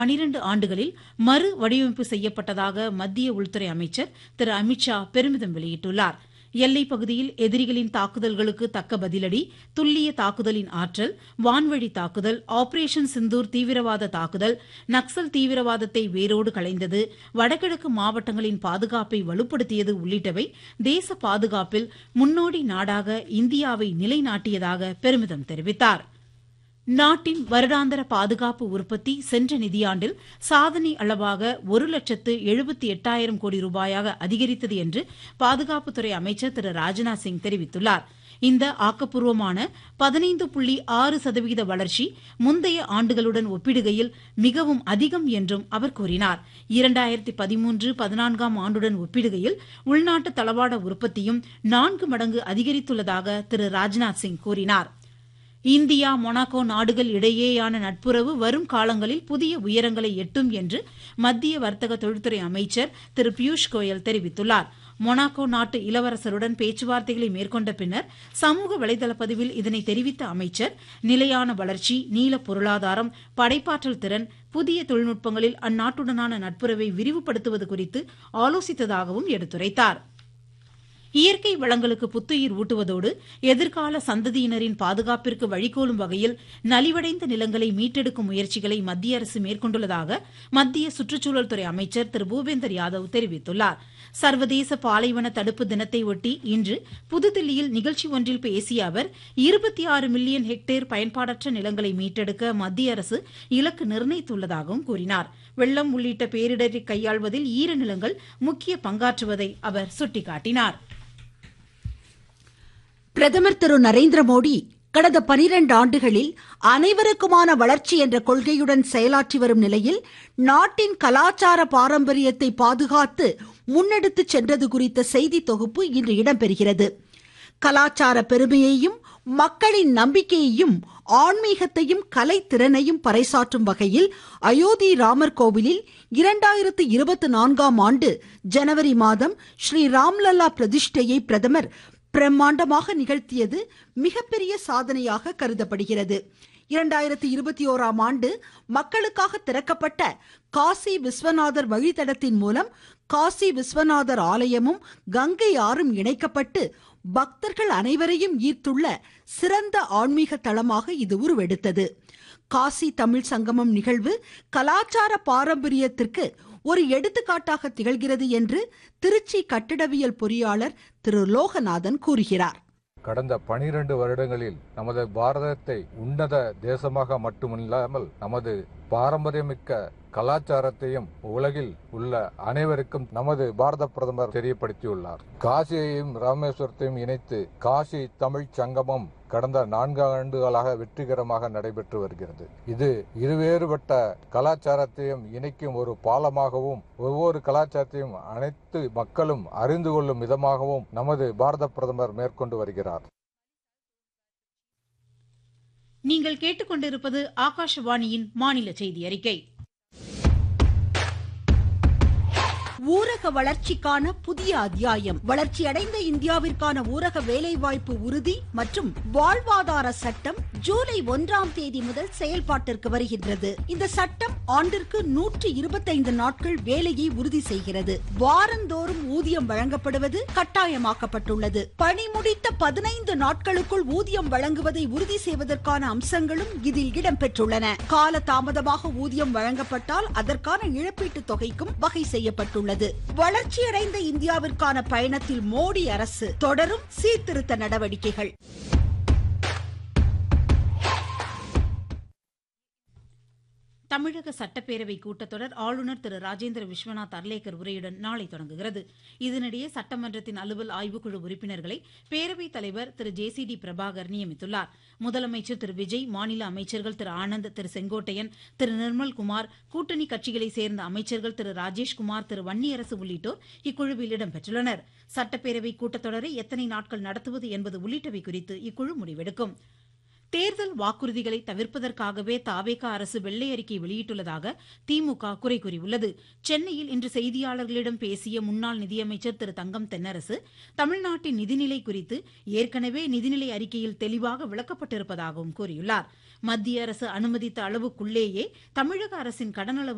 பனிரண்டு ஆண்டுகளில் மறு வடிவமைப்பு செய்யப்பட்டதாக மத்திய உள்துறை அமைச்சர் திரு அமித்ஷா பெருமிதம் வெளியிட்டுள்ளார் எல்லைப் பகுதியில் எதிரிகளின் தாக்குதல்களுக்கு தக்க பதிலடி துல்லிய தாக்குதலின் ஆற்றல் வான்வழி தாக்குதல் ஆபரேஷன் சிந்தூர் தீவிரவாத தாக்குதல் நக்சல் தீவிரவாதத்தை வேரோடு களைந்தது வடகிழக்கு மாவட்டங்களின் பாதுகாப்பை வலுப்படுத்தியது உள்ளிட்டவை தேச பாதுகாப்பில் முன்னோடி நாடாக இந்தியாவை நிலைநாட்டியதாக பெருமிதம் தெரிவித்தார் நாட்டின் வருடாந்திர பாதுகாப்பு உற்பத்தி சென்ற நிதியாண்டில் சாதனை அளவாக ஒரு லட்சத்து எழுபத்தி எட்டாயிரம் கோடி ரூபாயாக அதிகரித்தது என்று பாதுகாப்புத்துறை அமைச்சர் திரு ராஜ்நாத் சிங் தெரிவித்துள்ளார் இந்த ஆக்கப்பூர்வமான பதினைந்து புள்ளி ஆறு சதவீத வளர்ச்சி முந்தைய ஆண்டுகளுடன் ஒப்பிடுகையில் மிகவும் அதிகம் என்றும் அவர் கூறினார் இரண்டாயிரத்தி பதிமூன்று பதினான்காம் ஆண்டுடன் ஒப்பிடுகையில் உள்நாட்டு தளவாட உற்பத்தியும் நான்கு மடங்கு அதிகரித்துள்ளதாக திரு ராஜ்நாத் சிங் கூறினார் இந்தியா மொனாக்கோ நாடுகள் இடையேயான நட்புறவு வரும் காலங்களில் புதிய உயரங்களை எட்டும் என்று மத்திய வர்த்தக தொழில்துறை அமைச்சர் திரு பியூஷ் கோயல் தெரிவித்துள்ளார் மொனாக்கோ நாட்டு இளவரசருடன் பேச்சுவார்த்தைகளை மேற்கொண்ட பின்னர் சமூக வலைதள பதிவில் இதனை தெரிவித்த அமைச்சர் நிலையான வளர்ச்சி நீல பொருளாதாரம் படைப்பாற்றல் திறன் புதிய தொழில்நுட்பங்களில் அந்நாட்டுடனான நட்புறவை விரிவுபடுத்துவது குறித்து ஆலோசித்ததாகவும் எடுத்துரைத்தாா் இயற்கை வளங்களுக்கு புத்துயிர் ஊட்டுவதோடு எதிர்கால சந்ததியினரின் பாதுகாப்பிற்கு வழிகோலும் வகையில் நலிவடைந்த நிலங்களை மீட்டெடுக்கும் முயற்சிகளை மத்திய அரசு மேற்கொண்டுள்ளதாக மத்திய சுற்றுச்சூழல் துறை அமைச்சர் திரு பூபேந்தர் யாதவ் தெரிவித்துள்ளார் சர்வதேச பாலைவன தடுப்பு தினத்தை ஒட்டி இன்று புதுதில்லியில் நிகழ்ச்சி ஒன்றில் பேசிய அவர் இருபத்தி ஆறு மில்லியன் ஹெக்டேர் பயன்பாடற்ற நிலங்களை மீட்டெடுக்க மத்திய அரசு இலக்கு நிர்ணயித்துள்ளதாகவும் கூறினார் வெள்ளம் உள்ளிட்ட பேரிடரை கையாள்வதில் ஈரநிலங்கள் முக்கிய பங்காற்றுவதை அவர் சுட்டிக்காட்டினார் பிரதமர் திரு நரேந்திர மோடி கடந்த பனிரெண்டு ஆண்டுகளில் அனைவருக்குமான வளர்ச்சி என்ற கொள்கையுடன் செயலாற்றி வரும் நிலையில் நாட்டின் கலாச்சார பாரம்பரியத்தை பாதுகாத்து முன்னெடுத்துச் சென்றது குறித்த செய்தி தொகுப்பு இன்று இடம்பெறுகிறது கலாச்சார பெருமையையும் மக்களின் நம்பிக்கையையும் ஆன்மீகத்தையும் கலைத்திறனையும் பறைசாற்றும் வகையில் அயோத்தி ராமர் கோவிலில் இரண்டாயிரத்து இருபத்தி நான்காம் ஆண்டு ஜனவரி மாதம் ஸ்ரீ ராம்லல்லா பிரதிஷ்டையை பிரதமர் பிரம்மாண்டமாக நிகழ்த்தியது மிகப்பெரிய சாதனையாக கருதப்படுகிறது இரண்டாயிரத்தி இருபத்தி ஓராம் ஆண்டு மக்களுக்காக திறக்கப்பட்ட காசி விஸ்வநாதர் வழித்தடத்தின் மூலம் காசி விஸ்வநாதர் ஆலயமும் கங்கை ஆறும் இணைக்கப்பட்டு பக்தர்கள் அனைவரையும் ஈர்த்துள்ள சிறந்த ஆன்மீக தளமாக இது உருவெடுத்தது காசி தமிழ் சங்கமம் நிகழ்வு கலாச்சார பாரம்பரியத்திற்கு ஒரு எடுத்துக்காட்டாக திகழ்கிறது என்று திருச்சி கட்டிடவியல் பொறியாளர் திரு லோகநாதன் கூறுகிறார் கடந்த பனிரெண்டு வருடங்களில் நமது பாரதத்தை உன்னத தேசமாக மட்டுமில்லாமல் நமது பாரம்பரியமிக்க கலாச்சாரத்தையும் உலகில் உள்ள அனைவருக்கும் நமது பாரத பிரதமர் தெரியப்படுத்தியுள்ளார் காசியையும் ராமேஸ்வரத்தையும் இணைத்து காசி தமிழ் சங்கமம் கடந்த நான்கு ஆண்டுகளாக வெற்றிகரமாக நடைபெற்று வருகிறது இது இருவேறுபட்ட கலாச்சாரத்தையும் இணைக்கும் ஒரு பாலமாகவும் ஒவ்வொரு கலாச்சாரத்தையும் அனைத்து மக்களும் அறிந்து கொள்ளும் விதமாகவும் நமது பாரத பிரதமர் மேற்கொண்டு வருகிறார் நீங்கள் கேட்டுக்கொண்டிருப்பது ஆகாஷவாணியின் மாநில செய்தி அறிக்கை ஊரக வளர்ச்சிக்கான புதிய அத்தியாயம் வளர்ச்சியடைந்த இந்தியாவிற்கான ஊரக வேலைவாய்ப்பு உறுதி மற்றும் வாழ்வாதார சட்டம் ஜூலை ஒன்றாம் தேதி முதல் செயல்பாட்டிற்கு வருகின்றது இந்த சட்டம் ஆண்டிற்கு நூற்றி இருபத்தைந்து நாட்கள் வேலையை உறுதி செய்கிறது வாரந்தோறும் ஊதியம் வழங்கப்படுவது கட்டாயமாக்கப்பட்டுள்ளது பணி முடித்த பதினைந்து நாட்களுக்குள் ஊதியம் வழங்குவதை உறுதி செய்வதற்கான அம்சங்களும் இதில் இடம்பெற்றுள்ளன கால தாமதமாக ஊதியம் வழங்கப்பட்டால் அதற்கான இழப்பீட்டுத் தொகைக்கும் வகை செய்யப்பட்டுள்ளது உள்ளது வளர்ச்சியடைந்த இந்தியாவிற்கான பயணத்தில் மோடி அரசு தொடரும் சீர்திருத்த நடவடிக்கைகள் தமிழக சட்டப்பேரவை கூட்டத்தொடர் ஆளுநர் திரு ராஜேந்திர விஸ்வநாத் அர்லேக்கர் உரையுடன் நாளை தொடங்குகிறது இதனிடையே சட்டமன்றத்தின் அலுவல் ஆய்வுக்குழு உறுப்பினர்களை பேரவைத் தலைவர் Thiru J C D Prabhakar நியமித்துள்ளார் முதலமைச்சர் திரு விஜய் மாநில அமைச்சர்கள் திரு ஆனந்த் திரு செங்கோட்டையன் திரு நிர்மல்குமார் கூட்டணி கட்சிகளைச் சேர்ந்த அமைச்சர்கள் திரு ராஜேஷ்குமார் திரு வன்னியரசு உள்ளிட்டோர் இக்குழுவில் இடம்பெற்றுள்ளனர் சட்டப்பேரவை கூட்டத்தொடரை எத்தனை நாட்கள் நடத்துவது என்பது உள்ளிட்டவை குறித்து இக்குழு முடிவெடுக்கும் தேர்தல் வாக்குறுதிகளை தவிர்ப்பதற்காகவே தாவேகா அரசு வெள்ளை அறிக்கை வெளியிட்டுள்ளதாக திமுக குறை கூறியுள்ளது சென்னையில் இன்று செய்தியாளர்களிடம் பேசிய முன்னாள் நிதியமைச்சர் திரு தங்கம் தென்னரசு தமிழ்நாட்டின் நிதிநிலை குறித்து ஏற்கனவே நிதிநிலை அறிக்கையில் தெளிவாக விளக்கப்பட்டிருப்பதாகவும் கூறியுள்ளார் மத்திய அரசு அனுமதித்த அளவுக்குள்ளேயே தமிழக அரசின் கடனளவு